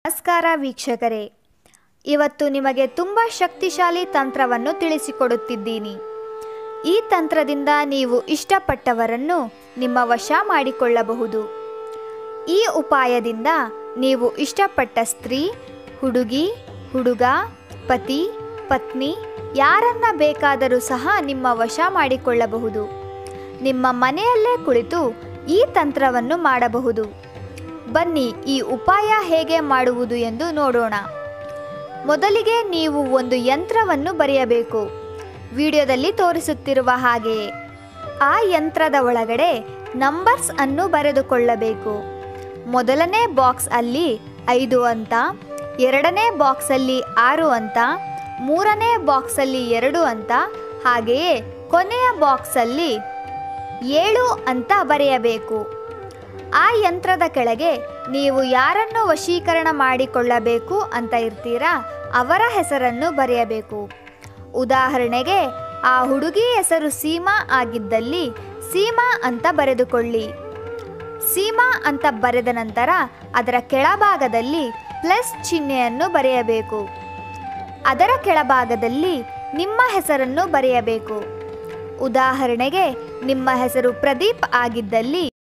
ನಮಸ್ಕಾರ ವೀಕ್ಷಕರೇ ಇವತ್ತು ನಿಮಗೆ ತುಂಬ ಶಕ್ತಿಶಾಲಿ ತಂತ್ರವನ್ನು ತಿಳಿಸಿಕೊಡುತ್ತಿದ್ದೀನಿ ಈ ತಂತ್ರದಿಂದ ನೀವು ಇಷ್ಟಪಟ್ಟವರನ್ನು ನಿಮ್ಮ ವಶ ಮಾಡಿಕೊಳ್ಳಬಹುದು ಈ ಉಪಾಯದಿಂದ ನೀವು ಇಷ್ಟಪಟ್ಟ ಸ್ತ್ರೀ ಹುಡುಗಿ ಹುಡುಗ ಪತಿ ಪತ್ನಿ ಯಾರನ್ನ ಬೇಕಾದರೂ ಸಹ ನಿಮ್ಮ ವಶ ಮಾಡಿಕೊಳ್ಳಬಹುದು ನಿಮ್ಮ ಮನೆಯಲ್ಲೇ ಕುಳಿತು ಈ ತಂತ್ರವನ್ನು ಮಾಡಬಹುದು ಬನ್ನಿ ಈ ಉಪಾಯ ಹೇಗೆ ಮಾಡುವುದು ಎಂದು ನೋಡೋಣ ಮೊದಲಿಗೆ ನೀವು ಒಂದು ಯಂತ್ರವನ್ನು ಬರೆಯಬೇಕು ವಿಡಿಯೋದಲ್ಲಿ ತೋರಿಸುತ್ತಿರುವ ಹಾಗೆಯೇ ಆ ಯಂತ್ರದ ಒಳಗಡೆ ನಂಬರ್ಸ್ ಅನ್ನು ಬರೆದುಕೊಳ್ಳಬೇಕು ಮೊದಲನೇ ಬಾಕ್ಸ್ ಅಲ್ಲಿ ಐದು ಅಂತ ಎರಡನೇ ಬಾಕ್ಸಲ್ಲಿ ಆರು ಅಂತ ಮೂರನೇ ಬಾಕ್ಸಲ್ಲಿ ಎರಡು ಅಂತ ಹಾಗೆಯೇ ಕೊನೆಯ ಬಾಕ್ಸಲ್ಲಿ ಏಳು ಅಂತ ಬರೆಯಬೇಕು ಆ ಯಂತ್ರದ ಕೆಳಗೆ ನೀವು ಯಾರನ್ನು ವಶೀಕರಣ ಮಾಡಿಕೊಳ್ಳಬೇಕು ಅಂತ ಇರ್ತೀರಾ ಅವರ ಹೆಸರನ್ನು ಬರೆಯಬೇಕು ಉದಾಹರಣೆಗೆ ಆ ಹುಡುಗಿ ಹೆಸರು ಸೀಮಾ ಆಗಿದ್ದಲ್ಲಿ ಸೀಮಾ ಅಂತ ಬರೆದುಕೊಳ್ಳಿ ಸೀಮಾ ಅಂತ ಬರೆದ ನಂತರ ಅದರ ಕೆಳಭಾಗದಲ್ಲಿ ಪ್ಲಸ್ ಚಿಹ್ನೆಯನ್ನು ಬರೆಯಬೇಕು ಅದರ ಕೆಳಭಾಗದಲ್ಲಿ ನಿಮ್ಮ ಹೆಸರನ್ನು ಬರೆಯಬೇಕು ಉದಾಹರಣೆಗೆ ನಿಮ್ಮ ಹೆಸರು ಪ್ರದೀಪ್ ಆಗಿದ್ದಲ್ಲಿ